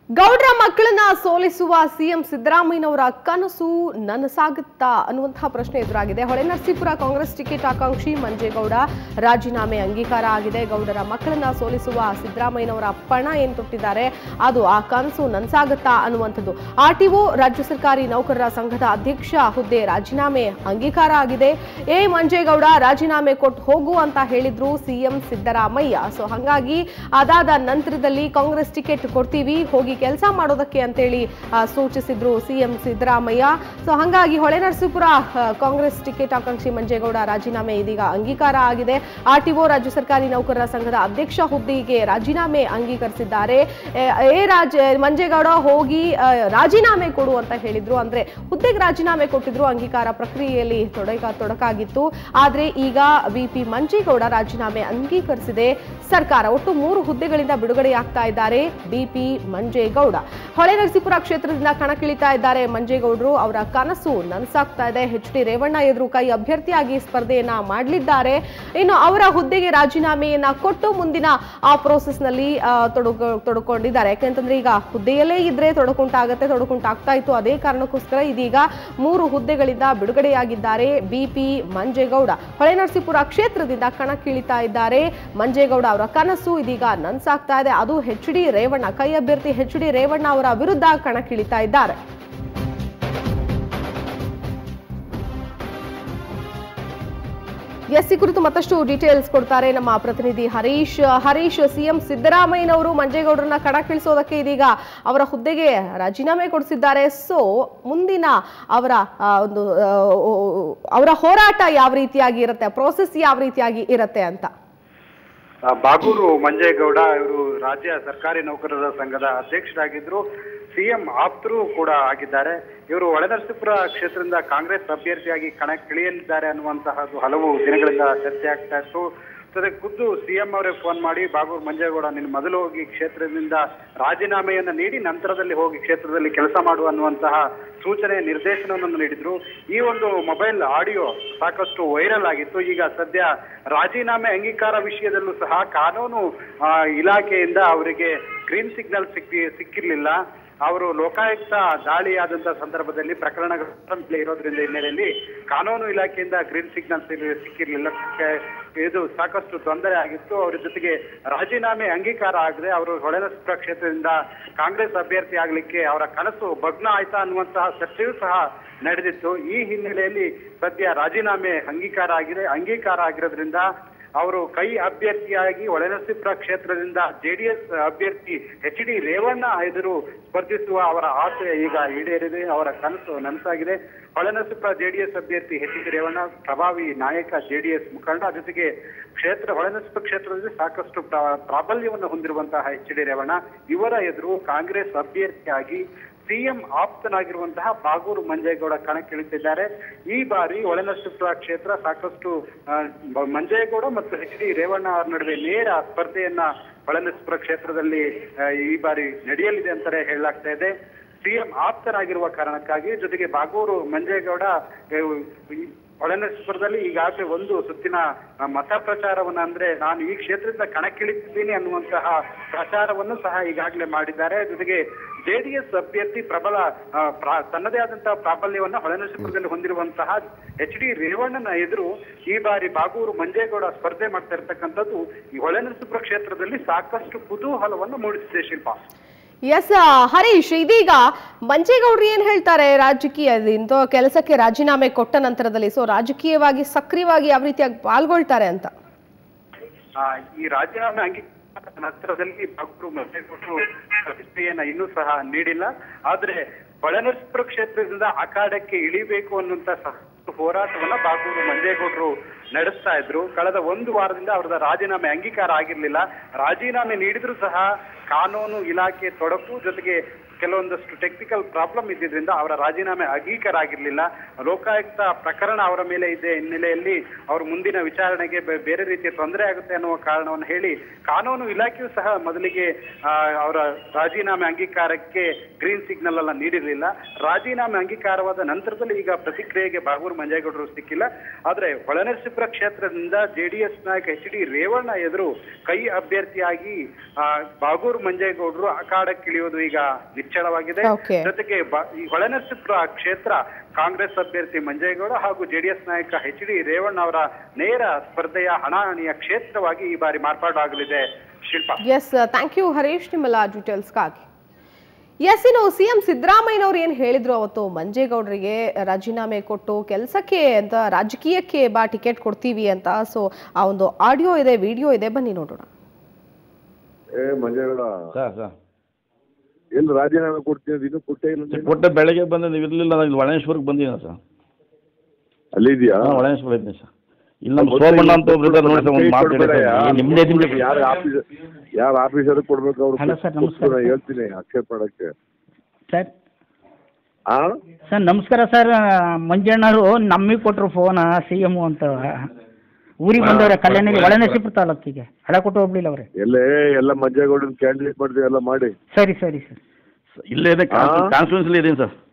ಗೌಡ್ರ ಮಕ್ಕಳನ್ನ ಸೋಲಿಸುವ ಸಿಎಂ ಸಿದ್ದರಾಮಯ್ಯನವರ ಕನಸು ನನಸಾಗುತ್ತಾ ಅನ್ನುವಂತಹ ಪ್ರಶ್ನೆ ಎದುರಾಗಿದೆ ಹೊಳೆನರಸೀಪುರ ಕಾಂಗ್ರೆಸ್ ಟಿಕೆಟ್ ಆಕಾಂಕ್ಷಿ ಮಂಜೇಗೌಡ ರಾಜೀನಾಮೆ ಅಂಗೀಕಾರ ಆಗಿದೆ ಗೌಡರ ಮಕ್ಕಳನ್ನ ಸೋಲಿಸುವ ಸಿದ್ದರಾಮಯ್ಯನವರ ಪಣ ಏನ್ ತೊಟ್ಟಿದ್ದಾರೆ ಅದು ಆ ಕನಸು ನನಸಾಗುತ್ತಾ ಅನ್ನುವಂಥದ್ದು ಆರ್ಟಿಒ ರಾಜ್ಯ ಸರ್ಕಾರಿ ನೌಕರರ ಸಂಘದ ಅಧ್ಯಕ್ಷ ಹುದ್ದೆ ರಾಜೀನಾಮೆ ಅಂಗೀಕಾರ ಆಗಿದೆ ಎ ಮಂಜೇಗೌಡ ರಾಜೀನಾಮೆ ಕೊಟ್ಟು ಹೋಗು ಅಂತ ಹೇಳಿದ್ರು ಸಿಎಂ ಸಿದ್ದರಾಮಯ್ಯ ಸೊ ಹಾಗಾಗಿ ಅದಾದ ನಂತರದಲ್ಲಿ ಕಾಂಗ್ರೆಸ್ ಟಿಕೆಟ್ ಕೊಡ್ತೀವಿ ಹೋಗಿ ಕೆಲಸ ಮಾಡೋದಕ್ಕೆ ಅಂತೇಳಿ ಆ, ಸೂಚಿಸಿದ್ರು ಸಿಎಂ ಸಿದ್ದರಾಮಯ್ಯ ಸೊ ಹಾಗಾಗಿ ಹೊಳೆನರಸೀಪುರ ಆ, ಕಾಂಗ್ರೆಸ್ ಟಿಕೆಟ್ ಆಕಾಂಕ್ಷಿ ಮಂಜೇಗೌಡ ರಾಜೀನಾಮೆ ಇದೀಗ ಅಂಗೀಕಾರ ಆಗಿದೆ ಆರ್ಟಿಒ ರಾಜ್ಯ ಸರ್ಕಾರಿ ನೌಕರರ ಸಂಘದ ಅಧ್ಯಕ್ಷ ಹುದ್ದೆಗೆ ರಾಜೀನಾಮೆ ಅಂಗೀಕರಿಸಿದ್ದಾರೆ ಎ- ಎ ರಾಜ ಮಂಜೇಗೌಡ ಹೋಗಿ ಆ, ರಾಜೀನಾಮೆ ಕೊಡು ಅಂತ ಹೇಳಿದ್ರು ಅಂದ್ರೆ ಹುದ್ದೆಗೆ ರಾಜೀನಾಮೆ ಕೊಟ್ಟಿದ್ರು ಅಂಗೀಕಾರ ಪ್ರಕ್ರಿಯೆಯಲ್ಲಿ ತೊಡಕ ತೊಡಕಾಗಿತ್ತು ಆದ್ರೆ ಈಗ ಬಿಪಿ ಮಂಜೇಗೌಡ ರಾಜೀನಾಮೆ ಅಂಗೀಕರಿಸಿದೆ ಸರ್ಕಾರ ಒಟ್ಟು ಮೂರು ಹುದ್ದೆಗಳಿಂದ ಬಿಡುಗಡೆಯಾಗ್ತಾ ಇದ್ದಾರೆ ಬಿಪಿ ಮಂಜೇಗೌಡ ಹೊಳೆನರಸೀಪುರ ಕ್ಷೇತ್ರದಿಂದ ಕಣಕ್ಕಿಳಿತಾ ಇದ್ದಾರೆ ಮಂಜೇಗೌಡರು ಅವರ ಕನಸು ನನಸಾಗ್ತಾ ಇದೆ ಎಚ್ ಡಿ ರೇವಣ್ಣ ಎದುರು ಕೈ ಅಭ್ಯರ್ಥಿಯಾಗಿ ಸ್ಪರ್ಧೆಯನ್ನ ಮಾಡಲಿದ್ದಾರೆ ಇನ್ನು ಅವರ ಹುದ್ದೆಗೆ ರಾಜೀನಾಮೆಯನ್ನ ಕೊಟ್ಟು ಮುಂದಿನ ಆ ಪ್ರೋಸೆಸ್ ನಲ್ಲಿ ಆ, ತೊಡಗು ತೊಡಕೊಂಡಿದ್ದಾರೆ ಯಾಕೆಂತಂದ್ರೆ ಈಗ ಹುದ್ದೆಯಲ್ಲೇ ಇದ್ರೆ ತೊಡಕುಂಟಾಗತ್ತೆ ತೊಡಕುಂಟಾಗ್ತಾ ಇತ್ತು ಅದೇ ಕಾರಣಕ್ಕೋಸ್ಕರ ಇದೀಗ ಮೂರು ಹುದ್ದೆಗಳಿಂದ ಬಿಡುಗಡೆಯಾಗಿದ್ದಾರೆ ಬಿಪಿ ಮಂಜೇಗೌಡ ಹೊಳೆನರಸೀಪುರ ಕ್ಷೇತ್ರದಿಂದ ಕಣಕ್ಕಿಳಿತಾ ಇದ್ದಾರೆ ಮಂಜೇಗೌಡ ಅವರ ಕನಸು ಇದೀಗ ನನ್ಸಾಗ್ತಾ ಇದೆ ಅದು ಎಚ್ ಡಿ ರೇವಣ್ಣ ಕೈ ಅಭ್ಯರ್ಥಿ ಎಚ್ ಡಿ ರೇವಣ್ಣ ಅವರ ವಿರುದ್ಧ ಕಣಕ್ಕಿಳಿತಾ ಇದ್ದಾರೆ ಎಸ್ ಈ ಕುರಿತು ಮತ್ತಷ್ಟು ಡೀಟೇಲ್ಸ್ ಕೊಡ್ತಾರೆ ನಮ್ಮ ಪ್ರತಿನಿಧಿ ಹರೀಶ್ ಹರೀಶ್ ಸಿಎಂ ಸಿದ್ದರಾಮಯ್ಯನವರು ಮಂಜೇಗೌಡರನ್ನ ಕಣಕ್ಕಿಳಿಸೋದಕ್ಕೆ ಇದೀಗ ಅವರ ಹುದ್ದೆಗೆ ರಾಜೀನಾಮೆ ಕೊಡಿಸಿದ್ದಾರೆ ಸೊ ಮುಂದಿನ ಅವರ ಆ, ಒಂದು ಆ, ಅವರ ಹೋರಾಟ ಯಾವ ರೀತಿಯಾಗಿ ಇರುತ್ತೆ ಪ್ರೋಸೆಸ್ ಯಾವ ರೀತಿಯಾಗಿ ಇರುತ್ತೆ ಅಂತ ಆ, ಬಾಗೂರು ಮಂಜೇಗೌಡ ಇವರು ರಾಜ್ಯ ಸರ್ಕಾರಿ ನೌಕರರ ಸಂಘದ ಅಧ್ಯಕ್ಷರಾಗಿದ್ರು ಸಿಎಂ ಆಪ್ತರು ಕೂಡ ಆಗಿದ್ದಾರೆ ಇವರು ಒಳನರಸೀಪುರ ಕ್ಷೇತ್ರದಿಂದ ಕಾಂಗ್ರೆಸ್ ಅಭ್ಯರ್ಥಿಯಾಗಿ ಕಣಕ್ಕಿಳಿಯಲಿದ್ದಾರೆ ಅನ್ನುವಂತಹದ್ದು ಹಲವು ದಿನಗಳಿಂದ ಚರ್ಚೆ ಆಗ್ತಾ ಇತ್ತು ಜೊತೆ ಖುದ್ದು ಸಿಎಂ ಅವರೇ ಫೋನ್ ಮಾಡಿ ಬಾಗೂರು ಮಂಜೇಗೌಡ ನೀನು ಮೊದಲು ಹೋಗಿ ಕ್ಷೇತ್ರದಿಂದ ರಾಜೀನಾಮೆಯನ್ನ ನೀಡಿ ನಂತರದಲ್ಲಿ ಹೋಗಿ ಕ್ಷೇತ್ರದಲ್ಲಿ ಕೆಲಸ ಮಾಡು ಅನ್ನುವಂತಹ ಸೂಚನೆ ನಿರ್ದೇಶನವನ್ನು ನೀಡಿದ್ರು ಈ ಒಂದು ಮೊಬೈಲ್ ಆಡಿಯೋ ಸಾಕಷ್ಟು ವೈರಲ್ ಆಗಿತ್ತು ಈಗ ಸದ್ಯ ರಾಜೀನಾಮೆ ಅಂಗೀಕಾರ ವಿಷಯದಲ್ಲೂ ಸಹ ಕಾನೂನು ಆ, ಇಲಾಖೆಯಿಂದ ಅವರಿಗೆ ಗ್ರೀನ್ ಸಿಗ್ನಲ್ ಸಿಕ್ಕಿ ಸಿಕ್ಕಿರ್ಲಿಲ್ಲ ಅವರು ಲೋಕಾಯುಕ್ತ ದಾಳಿಯಾದಂತಹ ಸಂದರ್ಭದಲ್ಲಿ ಪ್ರಕರಣಗಳು ಇರೋದ್ರಿಂದ ಹಿನ್ನೆಲೆಯಲ್ಲಿ ಕಾನೂನು ಇಲಾಖೆಯಿಂದ ಗ್ರೀನ್ ಸಿಗ್ನಲ್ ಸಿಕ್ಕಿರ್ಲಿಲ್ಲ ಕೆ- ಇದು ಸಾಕಷ್ಟು ತೊಂದರೆ ಆಗಿತ್ತು ಅವರ ಜೊತೆಗೆ ರಾಜೀನಾಮೆ ಅಂಗೀಕಾರ ಆಗದೆ ಅವರು ಹೊಳೆನರಸೀಪುರ ಕ್ಷೇತ್ರದಿಂದ ಕಾಂಗ್ರೆಸ್ ಅಭ್ಯರ್ಥಿ ಆಗ್ಲಿಕ್ಕೆ ಅವರ ಕನಸು ಭಗ್ನ ಆಯ್ತಾ ಅನ್ನುವಂತಹ ಚರ್ಚೆಯೂ ಸಹ ನಡೆದಿತ್ತು ಈ ಹಿನ್ನೆಲೆಯಲ್ಲಿ ಸದ್ಯ ರಾಜೀನಾಮೆ ಅಂಗೀಕಾರ ಆಗಿದೆ ಅಂಗೀಕಾರ ಆಗಿರೋದ್ರಿಂದ ಅವರು ಕೈ ಅಭ್ಯರ್ಥಿಯಾಗಿ ಒಳನರಸೀಪುರ ಕ್ಷೇತ್ರದಿಂದ ಜೆಡಿಎಸ್ ಅಭ್ಯರ್ಥಿ ಎಚ್ ಡಿ ರೇವಣ್ಣ ಎದುರು ಸ್ಪರ್ಧಿಸುವ ಅವರ ಆಸೆ ಈಗ ಈಡೇರಿದೆ ಅವರ ಕನಸು ನನಸಾಗಿದೆ ಹೊಳೆನರಸೀಪುರ ಜೆಡಿಎಸ್ ಅಭ್ಯರ್ಥಿ ಎಚ್ ಡಿ ರೇವಣ್ಣ ಪ್ರಭಾವಿ ನಾಯಕ ಜೆಡಿಎಸ್ ಮುಖಂಡ ಜೊತೆಗೆ ಕ್ಷೇತ್ರ ಹೊಳೆನರಸೀಪುರ ಕ್ಷೇತ್ರದಲ್ಲಿ ಸಾಕಷ್ಟು ಪ್ರಾ- ಪ್ರಾಬಲ್ಯವನ್ನು ಹೊಂದಿರುವಂತಹ ಎಚ್ ಡಿ ರೇವಣ್ಣ ಇವರ ಎದುರು ಕಾಂಗ್ರೆಸ್ ಅಭ್ಯರ್ಥಿಯಾಗಿ ಸಿಎಂ ಆಪ್ತನಾಗಿರುವಂತಹ ಬಾಗೂರು ಮಂಜೇಗೌಡ ಕಣಕ್ಕಿಳಿತಿದ್ದಾರೆ ಈ ಬಾರಿ ಒಳನರಸೀಪುರ ಕ್ಷೇತ್ರ ಸಾಕಷ್ಟು ಆ, ಬ- ಮಂಜೇಗೌಡ ಮತ್ತು ಎಚ್ ಡಿ ರೇವಣ್ಣ ಅವರ ನಡುವೆ ನೇರ ಸ್ಪರ್ಧೆಯನ್ನ ಒಳನರಸೀಪುರ ಕ್ಷೇತ್ರದಲ್ಲಿ ಆ, ಈ ಬಾರಿ ನಡೆಯಲಿದೆ ಅಂತಾನೆ ಹೇಳಲಾಗ್ತಾ ಇದೆ ಸಿಎಂ ಆಪ್ತರಾಗಿರುವ ಕಾರಣಕ್ಕಾಗಿ ಜೊತೆಗೆ ಬಾಗೂರು ಮಂಜೇಗೌಡ ಆ, ಈ ಒಳನರಸೀಪುರದಲ್ಲಿ ಈಗಾಗಲೇ ಒಂದು ಸುತ್ತಿನ ಆ, ಮತ ಪ್ರಚಾರವನ್ನ ಅಂದ್ರೆ ನಾನು ಈ ಕ್ಷೇತ್ರದಿಂದ ಕಣಕ್ಕಿಳಿತಿದ್ದೀನಿ ಅನ್ನುವಂತಹ ಪ್ರಚಾರವನ್ನು ಸಹ ಈಗಾಗಲೇ ಮಾಡಿದ್ದಾರೆ ಜೊತೆಗೆ ಜೆಡಿಎಸ್ ಅಭ್ಯರ್ಥಿ ಪ್ರಬಲ ಆ, ಪ್ರಾ- ತನ್ನದೇ ಆದಂತಹ ಪ್ರಾಬಲ್ಯವನ್ನ ಹೊಳೆನರಸೀಪುರದಲ್ಲಿ ಹೊಂದಿರುವಂತಹ ಎಚ್ ಡಿ ರೇವಣ್ಣನ ಎದುರು ಈ ಬಾರಿ ಬಾಗೂರು ಮಂಜೇಗೌಡ ಸ್ಪರ್ಧೆ ಮಾಡ್ತಾ ಇರ್ತಕ್ಕಂಥದ್ದು ಈ ಹೊಳೆನರಸೀಪುರ ಕ್ಷೇತ್ರದಲ್ಲಿ ಸಾಕಷ್ಟು ಕುತೂಹಲವನ್ನು ಮೂಡಿಸಿದೆ ಶಿಲ್ಪ ಎಸ್ ಹರೀಶ್ ಇದೀಗ ಮಂಜೇಗೌಡ್ರು ಏನ್ ಹೇಳ್ತಾರೆ ರಾಜಕೀಯ ಇಂಥ ಕೆಲಸಕ್ಕೆ ರಾಜೀನಾಮೆ ಕೊಟ್ಟ ನಂತರದಲ್ಲಿ ಸೊ ರಾಜಕೀಯವಾಗಿ ಸಕ್ರಿಯವಾಗಿ ಯಾವ ರೀತಿಯಾಗಿ ಪಾಲ್ಗೊಳ್ತಾರೆ ಅಂತ ಆ, ಈ ರಾಜೀನಾಮೆ ಅಂಗೀಕಾರ ನಂತರದಲ್ಲಿ ಬಾಗೂರು ಮಂಜೇಗೌಡರು ಪ್ರತಿಕ್ರಿಯೆಯನ್ನ ಇನ್ನೂ ಸಹ ನೀಡಿಲ್ಲ ಆದ್ರೆ ಹೊಳೆನರಸೀಪುರ ಕ್ಷೇತ್ರದಿಂದ ಅಖಾಡಕ್ಕೆ ಇಳಿಬೇಕು ಅನ್ನುವಂತ ಸಾಕಷ್ಟು ಹೋರಾಟವನ್ನ ಬಾಗೂರು ಮಂಜೇಗೌಡರು ನಡೆಸ್ತಾ ಇದ್ರು ಕಳೆದ ಒಂದು ವಾರದಿಂದ ಅವರದ ರಾಜೀನಾಮೆ ಅಂಗೀಕಾರ ಆಗಿರ್ಲಿಲ್ಲ ರಾಜೀನಾಮೆ ನೀಡಿದ್ರು ಸಹ ಕಾನೂನು ಇಲಾಖೆ ತೊಡಕು ಜೊತೆಗೆ ಕೆಲವೊಂದಷ್ಟು ಟೆಕ್ನಿಕಲ್ ಪ್ರಾಬ್ಲಮ್ ಇದ್ದಿದ್ರಿಂದ ಅವರ ರಾಜೀನಾಮೆ ಅಂಗೀಕಾರ ಆಗಿರ್ಲಿಲ್ಲ ಲೋಕಾಯುಕ್ತ ಪ್ರಕರಣ ಅವರ ಮೇಲೆ ಇದೆ ಹಿನ್ನೆಲೆಯಲ್ಲಿ ಅವರು ಮುಂದಿನ ವಿಚಾರಣೆಗೆ ಬೆ- ಬೇರೆ ರೀತಿಯ ತೊಂದರೆ ಆಗುತ್ತೆ ಅನ್ನುವ ಕಾರಣವನ್ನು ಹೇಳಿ ಕಾನೂನು ಇಲಾಖೆಯು ಸಹ ಮೊದಲಿಗೆ ಆ, ಅವರ ರಾಜೀನಾಮೆ ಅಂಗೀಕಾರಕ್ಕೆ ಗ್ರೀನ್ ಸಿಗ್ನಲ್ ಅನ್ನ ನೀಡಿರಲಿಲ್ಲ ರಾಜೀನಾಮೆ ಅಂಗೀಕಾರವಾದ ನಂತರದಲ್ಲಿ ಈಗ ಪ್ರತಿಕ್ರಿಯೆಗೆ ಬಾಗೂರು ಮಂಜೇಗೌಡರು ಸಿಕ್ಕಿಲ್ಲ ಆದ್ರೆ ಹೊಳೆನರಸೀಪುರ ಕ್ಷೇತ್ರದಿಂದ ಜೆಡಿಎಸ್ ನಾಯಕ ಎಚ್ ಡಿ ರೇವಣ್ಣ ಎದುರು ಕೈ ಅಭ್ಯರ್ಥಿಯಾಗಿ ಆ, ಬಾಗೂರು ಮಂಜೇಗೌಡರು ಅಖಾಡಕ್ಕಿಳಿಯೋದು ಈಗ ನಿಚ್ಚಳವಾಗಿದೆ Okay. ಜೊತೆಗೆ ಬ- ಈ ಹೊಳೆನರಸೀಪುರ ಕ್ಷೇತ್ರ ಕಾಂಗ್ರೆಸ್ ಅಭ್ಯರ್ಥಿ ಮಂಜೇಗೌಡ ಹಾಗೂ ಜೆಡಿಎಸ್ ನಾಯಕ ಎಚ್ ಡಿ ರೇವಣ್ಣ ಅವರ ನೇರ ಸ್ಪರ್ಧೆಯ ಹಣಾಹಣಿಯ ಕ್ಷೇತ್ರವಾಗಿ ಈ ಬಾರಿ ಮಾರ್ಪಾಡಾಗಲಿದೆ Shilpa yes thank you Harish ನಿಮ್ಮೆಲ್ಲ ಡೀಟೇಲ್ಸ್ಗಾಗಿ ಎಸ್ ಇನ್ನು ಸಿ ಎಂ ಸಿದ್ದರಾಮಯ್ಯನವ್ರು ಏನು ಹೇಳಿದ್ರು ಅವತ್ತು ಮಂಜೇಗೌಡರಿಗೆ ರಾಜೀನಾಮೆ ಕೊಟ್ಟು ಕೆಲಸಕ್ಕೆ ಅಂತ ರಾಜಕೀಯಕ್ಕೆ ಬಾ ಟಿಕೆಟ್ ಕೊಡ್ತೀವಿ ಅಂತ ಸೊ ಆ ಒಂದು ಆಡಿಯೋ ಇದೆ ವಿಡಿಯೋ ಇದೆ ಬನ್ನಿ ನೋಡೋಣ ಏ ಮಂಜೇಗೌಡ ಸರ್ ಸರ್ ಎಲ್ಲಿ ರಾಜೀನಾಮೆ ಕೊಡ್ತೀನಿ ಇನ್ನೂ ಕೊಟ್ಟೇ ಇಲ್ಲ ನೀನು? ಕೊಟ್ಟೆ ಬೆಳಗ್ಗೆ ಬಂದೆ ನೀವು ಇರಲಿಲ್ಲ ನಾನು ಇಲ್ಲಿ ಒಳೇಶ್ವರಕ್ಕೆ ಬಂದಿದ್ದೀನಿ ಸರ್ ಅಲ್ಲಿದ್ಯಾ ಹಾಂ ಒಳೇಶ್ವರ ಇದ್ದೀನಿ ಸರ್ ಇಲ್ಲಿ ನಮ್ಮ ಸೋಮಣ್ಣ ಅಂತ ಒಬ್ರು ಇದ್ದಾರೆ ನೋಡಿ ಸರ್ ಒಂದು ಮಾತು ಹೇಳಿ ಸರ್ ನಿಮ್ಮದೇ ನಿಮ್ಮದೇ ಯಾರು ಆಫೀಸ್ ಯಾರ ಆಫೀಸರ್ ಕೊಡ್ಬೇಕು ಅವ್ರು ಹಲೋ ಸರ್, ನಮಸ್ಕಾರ ನಾನು ಹೇಳ್ತೀನಿ ಆಕ್ಷೇಪ ಮಾಡಕ್ಕೆ ಸರ್ ಆ ಸರ್ ನಮಸ್ಕಾರ ಸರ್ ಮಂಜಣ್ಣವರು ನಮಗೆ ಕೊಟ್ಟರು ಫೋನ ಸಿ ಎಮ್ ಅಂತ ಊರಿಗೆ ಬಂದವ್ರೆ ಕಲ್ಯಾಣಿಗೆ ಒಳನರಸೀಪುರ ತಾಲೂಕಿಗೆ ಹಳ ಕೊಟ್ಟು ಹೋಗ್ಲಿಲ್ಲ ಅವ್ರೆ ಎಲ್ಲೇ ಎಲ್ಲ ಮಂಜೇಗೌಡನ ಕ್ಯಾಂಡಿಡೇಟ್ ಮಾಡ್ತೀವಿ ಎಲ್ಲ ಮಾಡಿ ಸರಿ ಸರಿ ಸರ್ ಇಲ್ಲೇ ಇದೆ ಆ? ಕಾನ್ಸ್ಟಿಟ್ಯೂನ್ಸಿಲಿ ಇದ್ದೀನಿ ಸರ್